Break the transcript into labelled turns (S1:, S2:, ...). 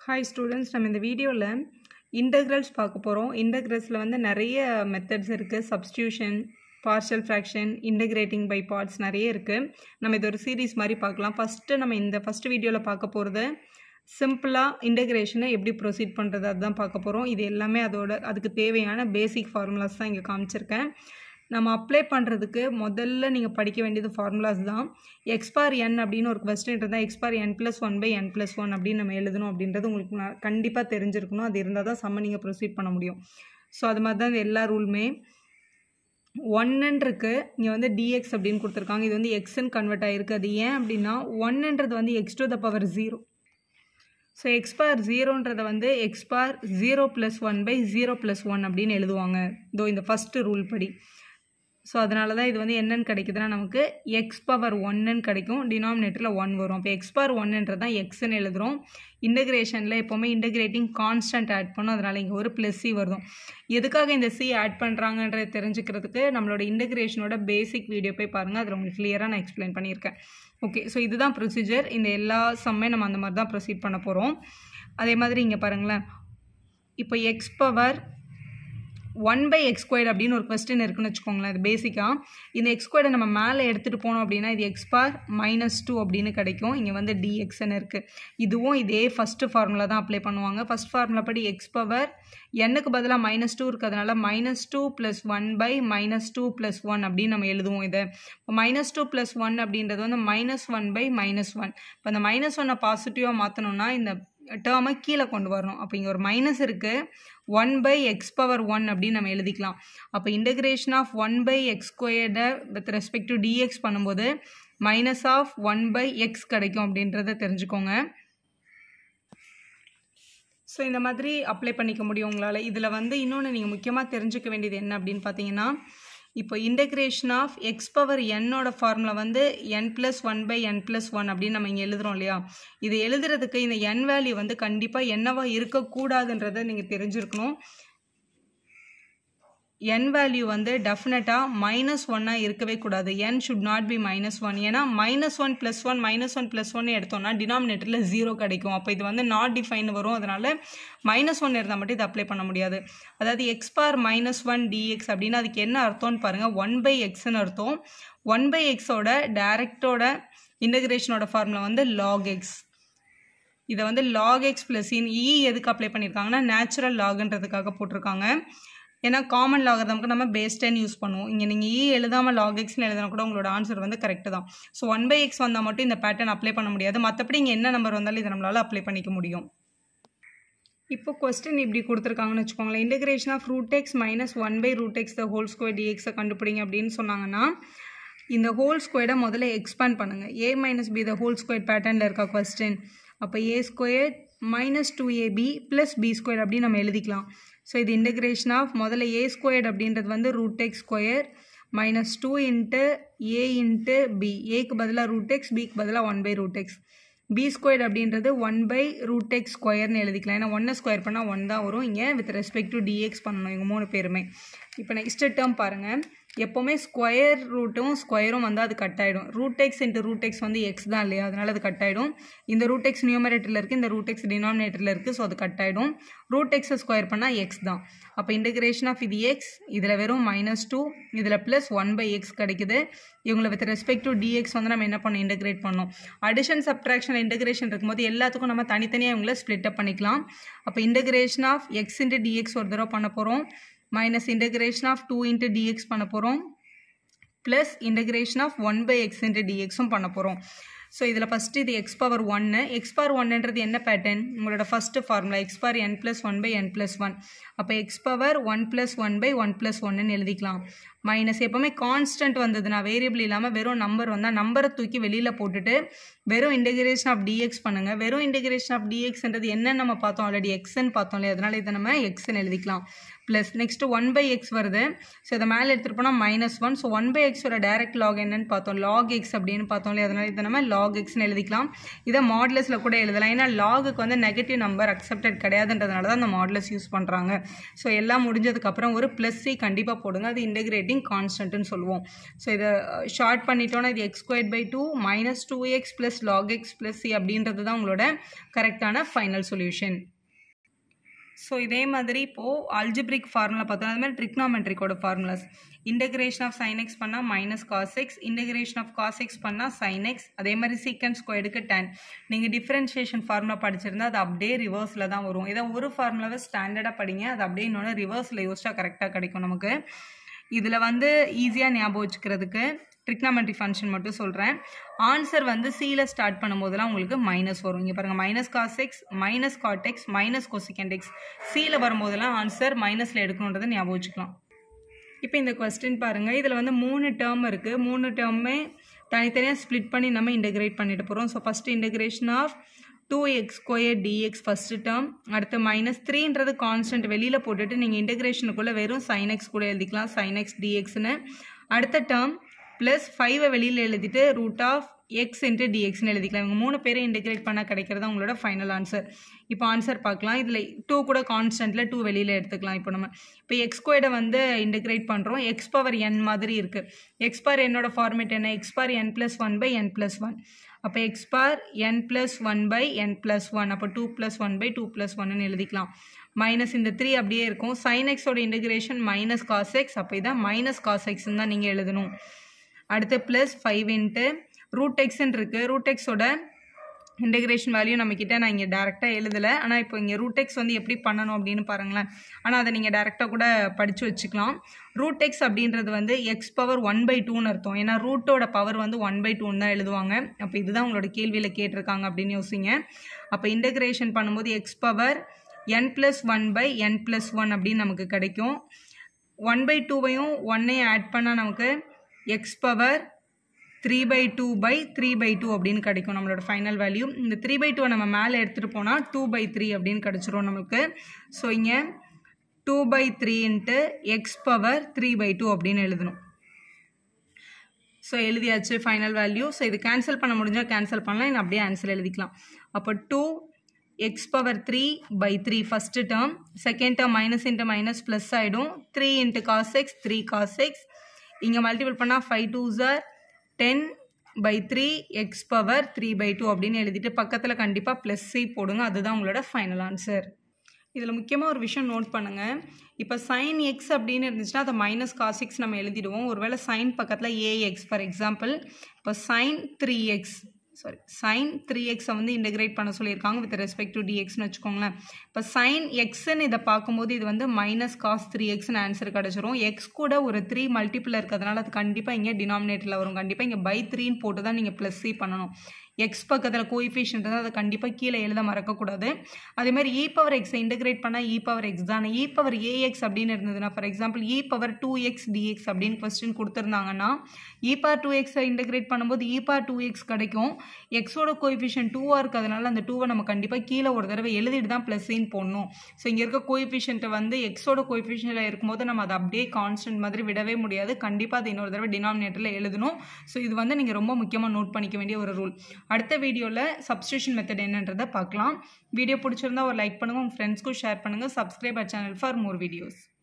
S1: hi students நம்ம இந்த வீடியோவில் இன்டெக்ரல்ஸ் பார்க்க போகிறோம் இன்டெக்ரல்ஸில் வந்து நிறைய மெத்தட்ஸ் இருக்குது substitution partial fraction integrating by parts நிறைய இருக்குது நம்ம இது ஒரு சீரீஸ் மாதிரி பார்க்கலாம் ஃபஸ்ட்டு நம்ம இந்த ஃபஸ்ட் வீடியோவில் பார்க்க போகிறது சிம்பிளாக இன்டெகிரேஷனை எப்படி ப்ரொசீட் பண்ணுறது அதுதான் பார்க்க போகிறோம் இது எல்லாமே அதோட அதுக்கு தேவையான பேசிக் ஃபார்முலாஸ் தான் இங்கே காமிச்சிருக்கேன் நம்ம அப்ளை பண்ணுறதுக்கு முதல்ல நீங்கள் படிக்க வேண்டியது ஃபார்முலாஸ் தான் எக்ஸ்பார் என் அப்படின்னு ஒரு கொஸ்டின் இருந்தால் x power n plus one by n plus one அப்படின்னு நம்ம எழுதணும் அப்படின்றது உங்களுக்கு நான் கண்டிப்பாக தெரிஞ்சிருக்கணும் அது இருந்தால் தான் செம்ம நீங்கள் ப்ரொசீட் பண்ண முடியும் ஸோ அது மாதிரி தான் இந்த எல்லா ரூலுமே ஒன்னுன்னு இருக்கு இங்கே வந்து டிஎக்ஸ் அப்படின்னு கொடுத்துருக்காங்க இது வந்து எக்ஸ்ன்னு கன்வெர்ட் ஆகிருக்கு அது ஏன் அப்படின்னா ஒன்னுன்றது வந்து x to the power zero so x power ஜீரோன்றதை வந்து x power zero plus one by zero plus one அப்படின்னு எழுதுவாங்க இதோ இந்த ஃபஸ்ட்டு ரூல் படி ஸோ அதனால தான் இது வந்து என்னன்னு கிடைக்குதுன்னா நமக்கு எக்ஸ் பவர் ஒன்னுன்னு கிடைக்கும் டினாமினேட்டரில் ஒன் வரும் அப்போ எக்ஸ் பவர் ஒன்னுன்றது தான் எக்ஸ்ன்னு எழுதுகிறோம் இன்டகிரேஷனில் எப்போவுமே இன்டகிரேட்டிங் கான்ஸ்டன்ட் ஆட் பண்ணும் அதனால் இங்கே ஒரு ப்ளஸ் சி வரும் எதுக்காக இந்த சி ஆட் பண்ணுறாங்கன்றதை தெரிஞ்சுக்கிறதுக்கு நம்மளோட இன்டகிரேஷனோட பேசிக் வீடியோ போய் பாருங்கள் அதில் உங்களுக்கு கிளியராக நான் எக்ஸ்பிளைன் பண்ணியிருக்கேன் ஓகே ஸோ இதுதான் ப்ரொசீஜர் இந்த எல்லா சம்மே நம்ம அந்த மாதிரி தான் ப்ரொசீட் பண்ண போகிறோம் அதே மாதிரி இங்கே பாருங்களேன் இப்போ x power one by x square அப்படின்னு ஒரு கொஸ்டின் இருக்குன்னு வச்சுக்கோங்களேன் இது பேசிக்காக இந்த எக்ஸ் ஸ்கொயரை நம்ம மேலே எடுத்துகிட்டு போனோம் அப்படின்னா இது எக்ஸ் பார் மைனஸ் டூ அப்படின்னு கிடைக்கும் இங்கே வந்து டிஎக்ஸ்ன்னு இருக்குது இதுவும் இதே ஃபஸ்ட்டு ஃபார்முலா தான் அப்ளை பண்ணுவாங்க ஃபஸ்ட் ஃபார்முலா படி எக்ஸ் பவர் என்னுக்கு பதிலாக மைனஸ் டூ இருக்கிறதுனால minus two plus one by minus two plus one அப்படின்னு நம்ம எழுதுவோம் இதை இப்போ மைனஸ் டூ ப்ளஸ் ஒன் அப்படின்றது வந்து minus one by minus one இப்போ அந்த மைனஸ் ஒன்னை பாசிட்டிவாக மாற்றணும்னா இந்த டேர்மை கீழே கொண்டு வரணும் அப்போ இங்கே ஒரு மைனஸ் இருக்குது one by x power one அப்படின்னு நம்ம எழுதிக்கலாம் அப்போ integration of one by x ஸ்கொயர்டை வித் ரெஸ்பெக்ட் டு டிஎக்ஸ் பண்ணும்போது minus of one by x கிடைக்கும் அப்படின்றத தெரிஞ்சுக்கோங்க ஸோ இந்த மாதிரி அப்ளை பண்ணிக்க முடியும் உங்களால் இதில் வந்து இன்னொன்று நீங்கள் முக்கியமாக தெரிஞ்சுக்க வேண்டியது என்ன அப்படின்னு பார்த்தீங்கன்னா இப்போ இன்டகிரேஷன் ஆஃப் எக்ஸ் பவர் என்னோட ஃபார்முலா வந்து n plus one by n plus one அப்படின்னு நம்ம இங்கே எழுதுகிறோம் இல்லையா இது எழுதுறதுக்கு இந்த என் வேல்யூ வந்து கண்டிப்பாக என்னவா இருக்கக்கூடாதுன்றதை நீங்கள் தெரிஞ்சிருக்கணும் என் வேல்யூ வந்து டெஃபினட்டாக மைனஸ் ஒன்னாக இருக்கவே கூடாது n should not be minus one ஏன்னா minus one plus one minus one plus one எடுத்தோம்னா டினாமினேட்டரில் ஜீரோ கிடைக்கும் அப்போ இது வந்து நாட் டிஃபைன் வரும் அதனால் மைனஸ் ஒன் இருந்தால் மட்டும் இது அப்ளை பண்ண முடியாது அதாவது x power minus one dx அப்படின்னா அதுக்கு என்ன அர்த்தம்னு பாருங்கள் ஒன் பை எக்ஸ்னு அர்த்தம் ஒன் பை எக்ஸோட டேரெக்டோட இன்டகிரேஷனோட ஃபார்முலா வந்து லாக் எக்ஸ் இதை வந்து log x plus in e எதுக்கு அப்ளை பண்ணியிருக்காங்கன்னா நேச்சுரல் லாக்ன்றதுக்காக போட்டிருக்காங்க ஏன்னா காமன் லாகதமுக்கு நம்ம பேஸ் டென் யூஸ் பண்ணுவோம் இங்கே நீங்கள் இ எழுதாமல் லாக் எக்ஸ்னு எழுதினா கூட உங்களோட ஆன்சர் வந்து கரெக்டு தான் ஸோ ஒன் பை எக்ஸ் வந்தால் மட்டும் இந்த பேட்டர்ன் அப்ளை பண்ண முடியாது மற்றபடி இங்கே என்ன நம்பர் வந்தாலும் இதை நம்மளால் அப்ளை பண்ணிக்க முடியும் இப்போ கொஸ்டின் இப்படி கொடுத்துருக்காங்கன்னு வச்சுக்கோங்களேன் integration of root x minus one by root x the whole square டிஎக்ஸை கண்டுபிடிங்க அப்படின்னு சொன்னாங்கன்னா இந்த ஹோல் ஸ்கொயரை முதல்ல எக்ஸ்பேண்ட் பண்ணுங்கள் a minus b the whole square பேட்டர்னில் இருக்கா கொஸ்டின் அப்போ a square minus two ab plus b square அப்படின்னு நம்ம எழுதிக்கலாம் ஸோ இது இன்டகிரேஷன் ஆஃப் முதல்ல ஏ ஸ்கொயர்ட் அப்படின்றது வந்து root x square minus two into a into b ஏக்கு பதிலாக ரூட் எக்ஸ் பிக்கு பதிலாக one by root x b square அப்படின்றது ஒன் பை ரூட் எக்ஸ் ஸ்கொயர்னு எழுதிக்கலாம் ஏன்னா ஒன்னை ஸ்கொயர் பண்ணால் ஒன் தான் வரும் இங்கே வித் ரெஸ்பெக்ட் டு டிஎக்ஸ் பண்ணணும் இவங்க மூணு பேருமே இப்போ நெக்ஸ்ட் டேர்ம் பாருங்கள் எப்போவுமே ஸ்கொயர் ரூட்டும் ஸ்கொயரும் வந்து அது கட் ஆகிடும் root x into root x வந்து எக்ஸ் தான் இல்லையா அதனால் அது கட் ஆகிடும் இந்த ரூட் எக்ஸ் நியூமரேட்டரில் இருக்குது இந்த ரூட் எக்ஸ் டினாமினேட்டரில் இருக்குது ஸோ அது கட் ஆகிடும் ரூட் எக்ஸை ஸ்கொயர் பண்ணால் எக்ஸ் தான் அப்போ இன்டகிரேஷன் ஆஃப் இது எக்ஸ் இதில் வெறும் மைனஸ் டூ இதில் ப்ளஸ் ஒன் பை எக்ஸ் கிடைக்குது இவங்களை வித் ரெஸ்பெக்ட் டு டிஎக்ஸ் வந்து நம்ம என்ன பண்ணோம் இன்டகிரேட் பண்ணோம் அடிஷன் சப்ட்ராக்ஷன் இன்டகிரேஷன் இருக்கும்போது எல்லாத்துக்கும் நம்ம தனித்தனியாக இவங்கள ஸ்ப்ளிட் அப் பண்ணிக்கலாம் அப்போ integration of x into dx ஒரு தடவை பண்ண போகிறோம் minus integration of two into dx பண்ண போகிறோம் plus integration of one by x into டிஎக்ஸும் பண்ண போகிறோம் ஸோ இதில் ஃபஸ்ட்டு இது எக்ஸ் பவர் ஒன்று எக்ஸ் பவர் ஒன்னுன்றது என்ன பேட்டர்ன் உங்களோட first formula x power n plus one by n plus one அப்போ x power one plus one by one plus ஒன்னு எழுதிக்கலாம் மைனஸ் எப்போவுமே கான்ஸ்டன்ட் வந்ததுன்னா வேரியபிள் இல்லாமல் வெறும் நம்பர் வந்தால் நம்பரை தூக்கி வெளியில் போட்டுட்டு வெறும் இன்டகிரேஷன் ஆஃப் டிஎக்ஸ் பண்ணுங்கள் வெறும் இன்டகிரேஷன் ஆஃப் டிஎக்ஸ்ன்றது என்ன நம்ம பார்த்தோம் ஆல்ரெடி எக்ஸ்ன்னு பார்த்தோம் இல்லையா அதனால் இதை நம்ம எக்ஸ்ன்னு எழுதிக்கலாம் plus next one by x வருது ஸோ இதை மேலே எடுத்துகிட்டு போனால் minus one so one by எக்ஸோட டேரக்ட் லாக் என்னன்னு பார்த்தோம் லாக் எக்ஸ் அப்படின்னு பார்த்தோம் இல்லையா அதனால் இதை நம்ம லாக் எக்ஸ்னு எழுதிக்கலாம் இதை மாடலஸில் கூட எழுதலாம் ஏன்னா லாகுக்கு வந்து நெகட்டிவ் நம்பர் அக்செப்டட் கிடையாதுன்றதுனால தான் அந்த மாடலஸ் யூஸ் பண்ணுறாங்க ஸோ எல்லாம் முடிஞ்சதுக்கப்புறம் ஒரு ப்ளஸ் சி கண்டிப்பாக போடுங்க அது இன்டகிரேட்டிங் இன்டிகிரேட்டிங் கான்ஸ்டன்ட்னு சொல்லுவோம் ஸோ இதை ஷார்ட் பண்ணிட்டோன்னா இது x square by two minus two x plus log x plus c அப்படின்றது தான் உங்களோட கரெக்டான ஃபைனல் சொல்யூஷன் ஸோ இதே மாதிரி இப்போது அல்ஜிப்ரிக் ஃபார்முலா பார்த்தோம் அது மாதிரி ட்ரிக்னாமெட்ரிக்கோட formulas integration of sine x பண்ணால் minus cos x integration of cos x பண்ணால் சைன் எக்ஸ் அதே மாதிரி சீக்கன் ஸ்கொயருக்கு டென் நீங்கள் டிஃப்ரென்ஷியேஷன் ஃபார்முலா படிச்சிருந்தா அது அப்படியே ரிவர்ஸில் தான் வரும் இதை ஒரு ஃபார்முலாவை ஸ்டாண்டர்டாக படிங்க அது அப்படியே இன்னொன்று ரிவர்ஸில் யோசிச்சா கரெக்டாக கிடைக்கும் நமக்கு இதில் வந்து ஈஸியாக ஞாபகம் வச்சுக்கிறதுக்கு ட்ரிக்னாமெட்ரி ஃபங்க்ஷன் மட்டும் சொல்கிறேன் ஆன்சர் வந்து சியில் ஸ்டார்ட் பண்ணும்போதெல்லாம் உங்களுக்கு மைனஸ் வரும் இங்கே பாருங்கள் minus cos x minus cot x minus cosecant x சியில் வரும்போதெல்லாம் ஆன்சர் மைனஸில் எடுக்கணுன்றதை ஞாபகம் வச்சுக்கலாம் இப்போ இந்த கொஸ்டின் பாருங்கள் இதில் வந்து மூணு டேர்ம் இருக்குது மூணு டேர்மே தனித்தனியாக ஸ்ப்ளிட் பண்ணி நம்ம இன்டகிரேட் பண்ணிட்டு போகிறோம் so first integration of two x square dx first term அடுத்து மைனஸ் த்ரீன்றது கான்ஸ்டன்ட் வெளியில் போட்டுட்டு நீங்கள் இன்டகிரேஷனுக்குள்ளே வெறும் சைன் எக்ஸ் கூட எழுதிக்கலாம் சைன் எக்ஸ் டிஎக்ஸ்னு அடுத்த டேர்ம் ப்ளஸ் ஃபைவை வெளியில் எழுதிட்டு ரூட் ஆஃப் எக்ஸ் இன்ட்டு டிஎக்ஸ்னு எழுதிக்கலாம் இவங்க மூணு பேரை இன்டெகிரேட் பண்ணால் கிடைக்கிறது உங்களோட ஃபைனல் ஆன்சர் இப்போ ஆன்சர் பார்க்கலாம் இதில் டூ கூட கான்ஸ்டன்ட்டில் டூ வெளியில் எடுத்துக்கலாம் இப்போ நம்ம இப்போ எக்ஸ் ஸ்கொயர்டை வந்து இன்டெகிரேட் பண்ணுறோம் எக்ஸ் பவர் என் மாதிரி இருக்குது எக்ஸ் பவர் என்னோட ஃபார்மேட் என்ன x power n plus one by n plus one அப்போ x power n plus one by n plus one அப்போ two plus one by two plus ஒன்னு எழுதிக்கலாம் minus இந்த three அப்படியே இருக்கும் சைன் எக்ஸோட இன்டகிரேஷன் மைனஸ் காஸ் எக்ஸ் அப்போ இதான் மைனஸ் காஸ் எக்ஸ்ன்னு தான் நீங்கள் எழுதணும் அடுத்து ப்ளஸ் ஃபைவ் இன்ட்டு ரூட் எக்ஸ்ன்னு இருக்குது ரூட் எக்ஸோட இன்டகிரேஷன் வேல்யூ நம்மக்கிட்ட நான் இங்கே டேரெக்டாக எழுதலை ஆனால் இப்போ இங்கே ரூட் எக்ஸ் வந்து எப்படி பண்ணணும் அப்படின்னு பாருங்களேன் ஆனால் அதை நீங்கள் டேரெக்டாக கூட படித்து வச்சுக்கலாம் ரூட் எக்ஸ் அப்படின்றது வந்து எக்ஸ் பவர் ஒன் பை டூன்னு அர்த்தம் ஏன்னா ரூட்டோட பவர் வந்து ஒன் பை டூன்னு தான் எழுதுவாங்க அப்போ இதுதான் உங்களோட கேள்வியில் கேட்டிருக்காங்க அப்படின்னு யோசிங்க அப்போ இன்டகிரேஷன் பண்ணும்போது x power n plus one by n plus one அப்படின்னு நமக்கு கிடைக்கும் ஒன் பை டூவையும் ஒன்னையும் ஆட் பண்ணால் நமக்கு x power three by two by three by two அப்படின்னு கிடைக்கும் நம்மளோட ஃபைனல் வேல்யூ இந்த த்ரீ பை டூவை நம்ம மேலே எடுத்துகிட்டு போனால் டூ பை த்ரீ அப்படின்னு கிடச்சிரும் நமக்கு ஸோ இங்கே two by three into x power three by two அப்படின்னு எழுதணும் ஸோ எழுதியாச்சு ஃபைனல் வேல்யூ ஸோ இது கேன்சல் பண்ண முடிஞ்சால் கேன்சல் பண்ணலாம் இல்லை அப்படியே ஆன்சர் எழுதிக்கலாம் அப்போ two x power three by three first term second term minus into minus plus ஆகிடும் three into cos x three cos x இங்கே மல்டிபிள் பண்ணால் ஃபைவ் டூ ஜார் ten by three x power three by two அப்படின்னு எழுதிட்டு பக்கத்தில் கண்டிப்பாக plus C போடுங்க அதுதான் உங்களோட ஃபைனல் ஆன்சர் இதில் முக்கியமாக ஒரு விஷயம் நோட் பண்ணுங்கள் இப்போ சைன் எக்ஸ் அப்படின்னு இருந்துச்சுன்னா அதை மைனஸ் காஸ் எக்ஸ் நம்ம எழுதிடுவோம் ஒருவேளை சைன் பக்கத்தில் ஏஎக்ஸ் ஃபார் எக்ஸாம்பிள் இப்போ sine three x sorry sine three எக்ஸை வந்து இன்டகிரேட் பண்ண சொல்லியிருக்காங்க வித் ரெஸ்பெக்ட் டு டிஎக்ஸ்னு வச்சுக்கோங்களேன் இப்போ சைன் எக்ஸ்ன்னு இதை பார்க்கும்போது இது வந்து மைனஸ் காஸ் த்ரீ எக்ஸ்னு ஆன்சர் கிடச்சிரும் எக்ஸ் கூட ஒரு த்ரீ மல்டிப்பிள் இருக்கிறதுனால அது கண்டிப்பாக இங்கே டினாமினேட்டரில் வரும் கண்டிப்பாக இங்கே பை த்ரீன்னு போட்டு தான் நீங்கள் ப்ளஸ் சி பண்ணணும் எக்ஸ் பக்கத்தில் கோஎஃபிஷியன்ட் இருந்தால் அதை கண்டிப்பாக கீழே எழுத மறக்கக்கூடாது அதே மாதிரி இ பவர் எக்ஸை இன்டகிரேட் பண்ணால் இ பவர் எக்ஸ் தானே இ பவர் ஏஎக்ஸ் அப்படின்னு இருந்ததுன்னா for example e power two x dx அப்படின்னு கொஸ்டின் கொடுத்துருந்தாங்கன்னா இ பவர் டூ எக்ஸை இன்டகிரேட் பண்ணும்போது இ பவர் டூ எக்ஸ் கிடைக்கும் எக்ஸோட கோஎஃபிஷியன்ட் டூவாக இருக்கிறதுனால அந்த டூவை நம்ம கண்டிப்பாக கீழே ஒரு தடவை எழுதிட்டு தான் ப்ளஸ்ஸின்னு போடணும் ஸோ இங்கே இருக்க கோஎஃபிஷியன்ட்டை வந்து எக்ஸோட கோஎஃபிஷியன்ட்டில் இருக்கும்போது நம்ம அதை அப்படியே கான்ஸ்டன்ட் மாதிரி விடவே முடியாது கண்டிப்பாக அதை இன்னொரு தடவை டினாமினேட்டரில் எழுதணும் ஸோ இது வந்து நீங்கள் ரொம்ப முக்கியமாக நோட் பண்ணிக்க வேண்டிய ஒரு ரூல் அடுத்த வீடியோவில் சப்ஸ்டியூஷன் மெத்தட் என்னன்றதை பார்க்கலாம் வீடியோ பிடிச்சிருந்தா ஒரு லைக் பண்ணுங்கள் உங்கள் ஃப்ரெண்ட்ஸ்க்கும் ஷேர் பண்ணுங்கள் subscribe channel for more videos